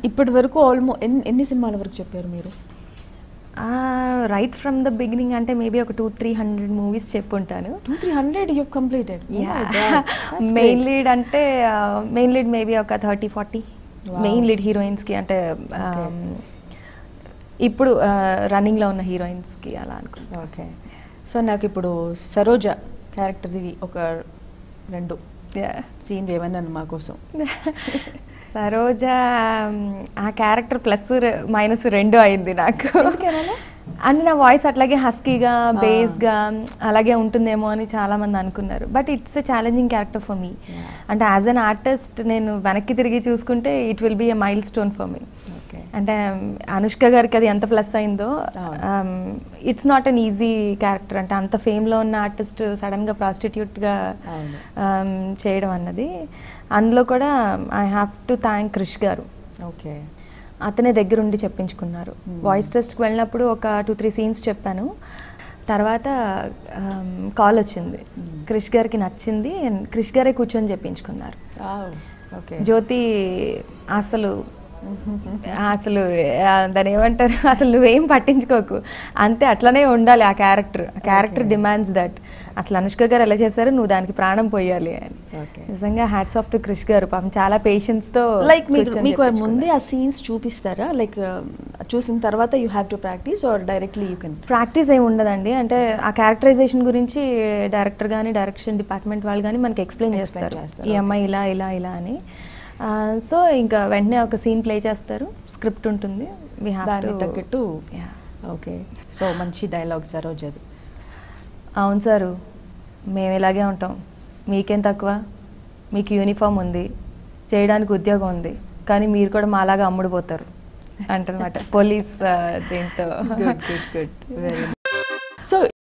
ఇప్పటి వరకు ఆల్మో ఎన్ని ఎన్ని సినిమాల వరకు చెప్పారు మీరు రైట్ ఫ్రమ్ ద బిగినింగ్ అంటే మేబీ ఒక టూ త్రీ హండ్రెడ్ మూవీస్ చెప్పుంటాను two three hundred you completed main lead అంటే మెయిన్ లీడ్ మేబీ ఒక thirty forty Wow. Main lead హీరోయిన్స్కి అంటే Okay. um, ఇప్పుడు రన్నింగ్లో ఉన్న హీరోయిన్స్కి అలా అనుకుంటా ఓకే సో నాకు ఇప్పుడు సరోజ క్యారెక్టర్ది ఒక రెండు Yeah. సీన్ ఏమన్నాను మా కోసం సరోజ um, ఆ క్యారెక్టర్ ప్లస్ మైనస్ రెండు అయింది నాకు ఎందుకనాలా? అంటే నా వాయిస్ అట్లాగే హస్కీగా బేస్గా అలాగే ఉంటుందేమో అని చాలా మంది అనుకున్నారు but it's a challenging character for me Yeah. అంటే యాజ్ అన్ ఆర్టిస్ట్ నేను వెనక్కి తిరిగి చూసుకుంటే it will be a milestone for me okay అంటే అనుష్క గారికి అది ఎంత ప్లస్ అయిందో అవును. It's not an easy character అంటే అంత ఫేమ్లో ఉన్న ఆర్టిస్ట్ సడన్గా ప్రాస్టిట్యూట్గా అవును. చేయడం అన్నది అందులో కూడా I have to thank Krish గారు ఓకే అతనే దగ్గరుండి చెప్పించుకున్నారు Hmm. వాయిస్ టెస్ట్కి వెళ్ళినప్పుడు ఒక టూ త్రీ సీన్స్ చెప్పాను తర్వాత కాల్ వచ్చింది Hmm. క్రిష్ గారికి నచ్చింది and క్రిష్ గారే కూర్చొని చెప్పించుకున్నారు ఓకే జ్యోతి అసలు అసలు ఆ, దాన్ని ఏమంటారు అసలు నువ్వేం పట్టించుకోకు అంతే అట్లనే ఉండాలి ఆ క్యారెక్టర్ ఆ క్యారెక్టర్ Okay. డిమాండ్స్ దట్ అసలు అనుష్క గారు ఎలా చేశారు నువ్వు దానికి ప్రాణం పోయాలి అని ఓకే నిజంగా హ్యాట్స్ ఆఫ్ టు క్రిష్ గారు పాపం చాలా పేషెన్స్ తో లైక్ మీకు కూర్చొని మీకు చెప్పించుకున్నారు. ముందే ఆ సీన్స్ చూపిస్తారా లైక్ చూసిన తర్వాత you have to practice or directly you can practice ఏమి ఉండదండి అంటే ఆ క్యారెక్టరైజేషన్ గురించి డైరెక్టర్ కానీ డైరెక్షన్ డిపార్ట్మెంట్ వాళ్ళు కానీ మనకి ఎక్స్ప్లెయిన్ Explain చేస్తారు చేస్తారు, ఈ okay. అమ్మాయి ఇలా ఇలా ఇలా అని సో ఇంకా వెంటనే ఒక సీన్ ప్లే చేస్తారు స్క్రిప్ట్ ఉంటుంది వి దానికి తగ్గట్టు Yeah. ఓకే సో మంచి డైలాగ్ సరోజ్ అది అవును సారు మేము ఇలాగే ఉంటాం మీకేం తక్కువ మీకు యూనిఫామ్ ఉంది చేయడానికి ఉద్యోగం ఉంది కానీ మీరు కూడా మాలాగా అమ్ముడుపోతారు అంటనమాట పోలీస్ దీంతో good good good very so